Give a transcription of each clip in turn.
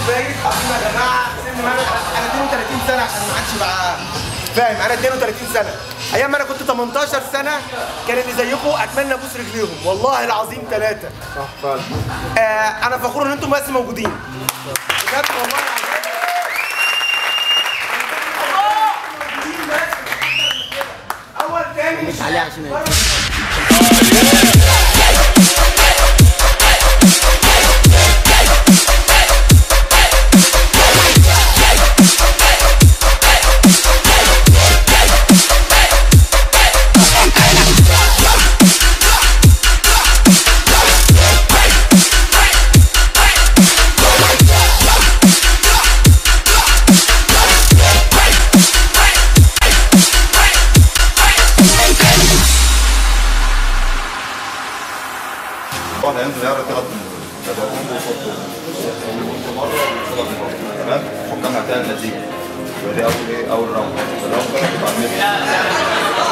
الفايت عظيم يا جماعه سن معانا انا 32 سنه عشان ما حدش يبقى فاهم انا 32 سنه ايام ما انا كنت 18 سنه كان اللي زيكم اتمنى ابوس رجليهم والله العظيم ثلاثه صح فعلا آه انا فخور ان انتم بس موجودين بجد والله العظيم اول تاني مش عليه عشان طبعا هينزل يعرف ثلاث تمام حكام هتلاقي النتيجه ودي اول ايه اول راوند الراوند ده بتاع الميري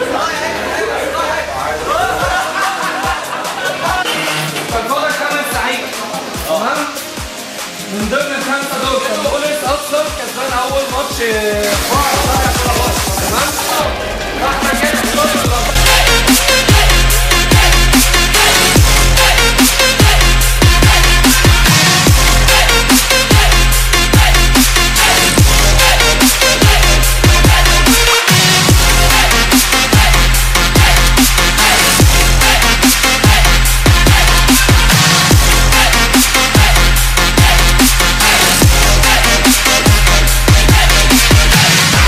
كان فاضل خمس لعيبه تمام من ضمن الخمسه دول كان بوليس اصلا كسبان اول ماتش فرع فرع خلاص تمام فاحنا كده الشوط Thank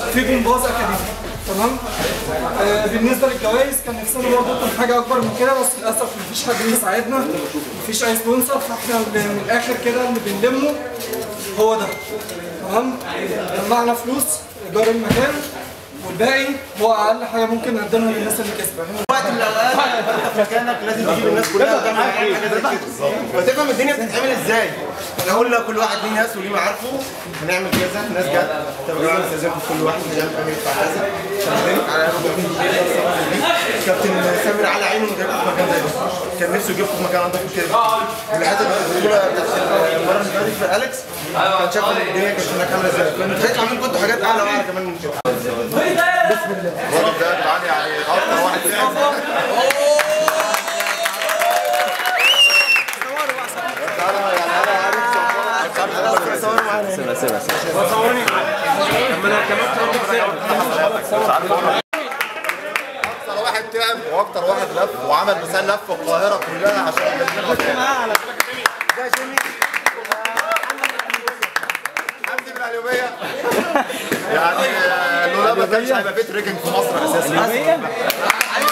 في جمباز اكاديمي تمام آه بالنسبه للجوائز كان نفسنا برضه يكون حاجه اكبر من كده بس للاسف مفيش حد بيساعدنا مفيش اي سبونسر فاحنا اللي من الاخر كده اللي بنلمه هو ده تمام جمعنا فلوس ايجار المكان والباقي هو اقل حاجه ممكن نقدمها للناس اللي كسبت وقت من الاوقات انت في مكانك لازم تجيب الناس كلها وتعمل معاهم حاجه زي كده فتفهم الدنيا بتتعمل ازاي احنا قلنا كل واحد ليه ناس وليه معارفه هنعمل كذا ناس جت طب يا جماعه استاذنكم كل واحد يعمل امين بتاع كذا شغالين على كابتن سامر على عينه من غيركم في مكان زي ده كان نفسه يجيبكم في مكان انضف من كده الحته الاولى بتاعت المره اللي فاتت في اليكس كان شاف الدنيا كانت هناك عامله ازاي كنت شايف عاملين كنتوا حاجات اعلى واعلى كمان من كده الراجل ده تعالى يعني اكتر واحد اكتر واحد تعب واكتر واحد لف وعمل مثال لف القاهره كلها عشان يجيب لنا حمدي من القليوبيه يعني آه، لولا ما كانش هيبقى في تريكنج في مصر اساسا